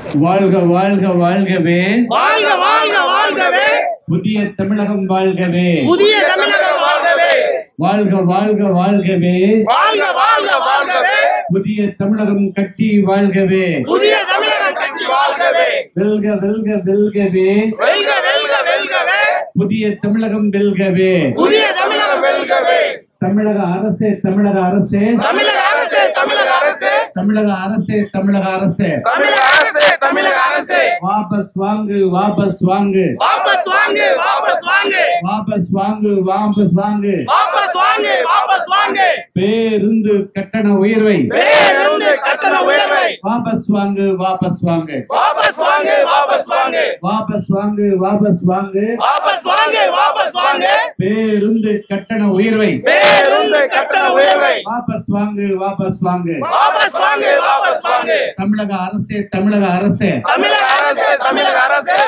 வாழ்க வாழ்க வாழ்கவே வாழ்க வாழ்க வாழ்கவே புதிய தமிழகம் வாழ்கவே புதிய தமிழகம் வாழ்கவே வாழ்க வாழ்க வாழ்கவே வாழ்க வாழ்க வாழ்கவே புதிய தமிழகம் கட்சி வாழ்கவே புதிய தமிழகம் கட்சி வாழ்கவே வெல்க வெல்க வெல்கவே வெல்க வெல்க வெல்கவே புதிய தமிழகம் வெல்கவே புதிய தமிழகம் வெல்கவே தமிழக அரசே தமிழக அரசே தமிழக அரசே தமிழக அரசே தமிழக அரசே தமிழக அரசே தமிழக அரசே தமிழக அரசே வாபஸ் வாங்கு வாபஸ் வாங்கு வாபஸ் வாங்கு வாபஸ் வாங்கு வாபஸ் வாங்கு வாபஸ் வாங்கு வாபஸ் வாங்கு வாபஸ் வாங்கு பேருந்து கட்டண உயர்வை பேருந்து கட்டண உயர்வை வாபஸ் வாங்கு வாபஸ் வாங்கு வாபஸ் வாங்கு வாபஸ் வாங்கு வாபஸ் வாங்கு வாபஸ் வாங்கு வாபஸ் வாங்கு வாபஸ் வாங்கு பேருந்து கட்டண உயர்வை பேருந்து கட்டண உயர்வை வாபஸ் வாங்கு வாபஸ் வாங்கு வாபஸ் வாங்கு வாபஸ் வாங்கு தமிழக அரசே தமிழக அரசே தமிழக அரசே தமிழக அரசே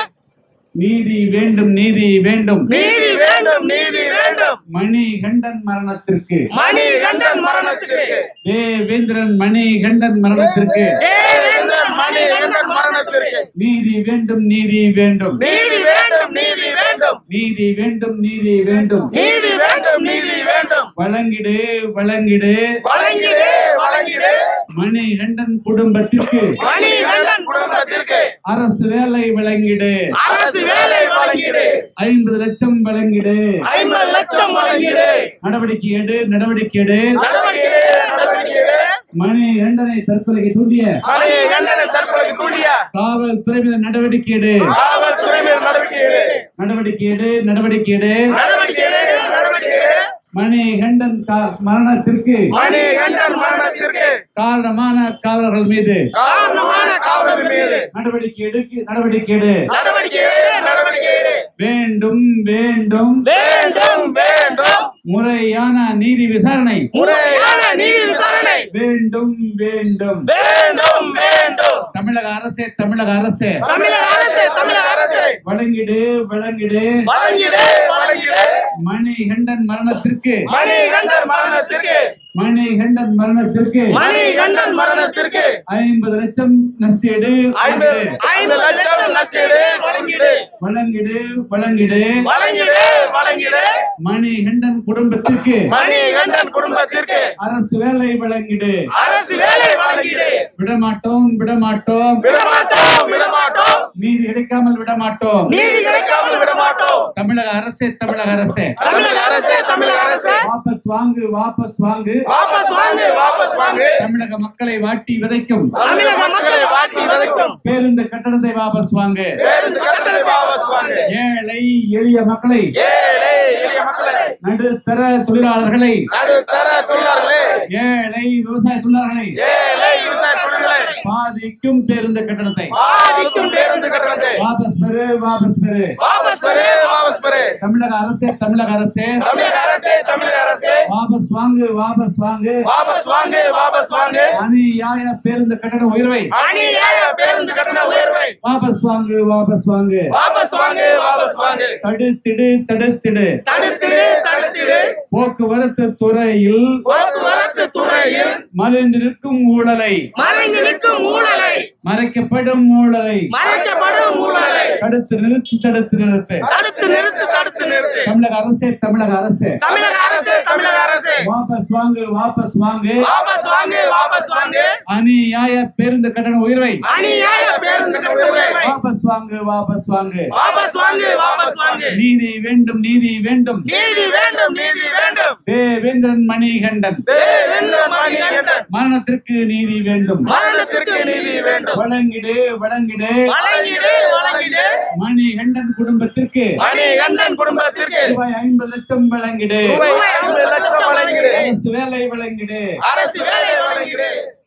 நீதி வேண்டும் நீதி வேண்டும் நீதி வேண்டும் நீதி வேண்டும் மணி கண்டன் மரணத்திற்கு மணி கண்டன் மரணத்துக்கு தேவேந்திரன் மணி கண்டன் மரணத்திற்கு தேவேந்திரன் மணி கண்டன் மரணத்திற்கு நீதி வேண்டும் நீதி வேண்டும் நீதி வேண்டும் நீதி வேண்டும் நீதி வேண்டும் நீதி வேண்டும் நீதி வேண்டும் நீதி வேண்டும் வழங்கிடு வழங்கிடு வழங்கிடு வழங்கிடு மணி கண்டன் குடும்பத்திற்கு மணி கண்டன் குடும்பத்திற்கு அரசு வேலை வழங்கிடு அரசு வேலை வழங்கிடு ஐம்பது லட்சம் வழங்கிடு ஐம்பது லட்சம் வழங்கிடு நடவடிக்கை எடு நடவடிக்கை எடு நடவடிக்கை நடவடிக்கை மணி கண்டனை தற்கொலைக்கு தூண்டிய மணி கண்டன தற்கொலை கூடிய காவல்துறை மீது நடவடிக்கை எடு காவல்துறை மேல் நடவடிக்கை எடு நடவடிக்கை எடு நடவடிக்கை எடு நடவடிக்கை எடு நடவடிக்கை எடு மணி கண்டன் கா- மரணத்திற்கு மணி கண்டன் மரணத்திற்கு காரணமான காவலர்கள் மீது காரணமான காவலர் மீது நடவடிக்கை எடுக்கு நடவடிக்கை எடு நடவடிக்கை எடு நடவடிக்கை எடு வேண்டும் வேண்டும் வேண்டும் வேண்டும் முறையான நீதி விசாரணை முறையான நீதி விசாரணை வேண்டும் வேண்டும் வேண்டும் வேண்டும் தமிழக அரசே தமிழக அரசே தமிழக அரசே தமிழக அரசே வழங்கிடு வழங்கிடு வழங்கிடு வழங்கிடு மணி கண்டன் மரணத்திற்கு மணி கண்டன் மரணத்திற்கு மணி கண்டன் மரணத்திற்கு மணி கண்டன் மரணத்திற்கு ஐம்பது லட்சம் நஷ்டீடு ஐம்பது ஐம்பது லட்சம் நஷ்டீடு வழங்கிடு வழங்கிடு வழங்கிடு வழங்கிடு வழங்கிடு மணி கண்டன் குடும்பத்திற்கு மணி கண்டன் குடும்பத்திற்கு அரசு வேலை வழங்கிடு அரசு வேலை வழங்கிடு விடமாட்டோம் விடமாட்டோம் விடமாட்டோம் விடமாட்டோம் நீதி கிடைக்காமல் விடமாட்டோம் நீதி கிடைக்காமல் விடமாட்டோம் தமிழக அரசே தமிழக அரசே தமிழக அரசே தமிழக அரசே வாபஸ் வாங்கு வாபஸ் வாங்கு வாபஸ் வாங்கு வாபஸ் வாங்கு தமிழக மக்களை வாட்டி விதைக்கும் தமிழக மக்களை வாட்டி வதைக்கும் பேருந்து கட்டணத்தை வாபஸ் வாங்கு பேருந்து கட்டணத்தை வாபஸ் வாங்கு ஏழை எளிய மக்களை ஏழை எளிய மக்களை நடுத்தர தொழிலாளர்களை நடுத்தர தொழிலாளர்களே ஏழை விவசாய தொழிலாளர்களை ஏழை விவசாய தொழில்களை பாதிக்கும் பேருந்து கட்டணத்தை பாதிக்கும் பேருந்து கட்டணத்தை வாபஸ் பெறு வாபஸ் பெறு வாபஸ் பெறு வாபஸ் பெறு தமிழக அரசே தமிழக அரசே தமிழக அரசே தமிழக அரசே வாபஸ் வாங்கு வாபஸ் வாங்கு வாபஸ் வாங்கு வாபஸ் வாங்கு அநியாய பேருந்து கட்டண உயர்வை அநியாய பேருந்து கட்டண உயர்வை வாபஸ் வாங்கு வாபஸ் வாங்கு வாபஸ் வாங்கு வாபஸ் வாங்கு தடுத்திடு தடுத்திடு தடுத்திடு தடுத்திடு போக்குவரத்து துறையில் போக்குவரத்து துறையில் மலிந்து நிற்கும் ஊழலை மறைந்து நிற்கும் ஊழலை மறைக்கப்படும் ஊழலை மறைக்கப்படும் ஊழலை தடுத்து நிறுத்து தடுத்து நிறுத்து தடுத்து நிறுத்து தடுத்து நிறுத்து தமிழக அரசே தமிழக அரசே தமிழக அரசே தமிழக அரசே வாபஸ் வாங்கு வாபஸ் வாங்கு வாபஸ் வாங்கு வாபஸ் வாங்கு அநியாய பேருந்து கட்டண உயர்வை அநியாய பேருந்து கட்டண உயர்வை வாபஸ் வாங்கு வாபஸ் வாங்கு வாபஸ் வாங்கு வாபஸ் வாங்கு நீதி வேண்டும் நீதி வேண்டும் நீதி வேண்டும் நீதி வேண்டும் தேவேந்திரன் மணிகண்டன் தேவேந்திர மணிகண்டன் மரணத்திற்கு நீதி வேண்டும் மரணத்திற்கு நீதி வேண்டும் வழங்கிடு வழங்கிடு வழங்கிடு வழங்கிடு மணிகண்டன் குடும்பத்திற்கு மணிகண்டன் குடும்பத்திற்கு ரூபாய் ஐம்பது லட்சம் வழங்கிடு ரூபாய் ஐம்பது லட்சம் வழங்கிடு அரசு வேலை வழங்கிடு அரசு வேலை வழங்கிடு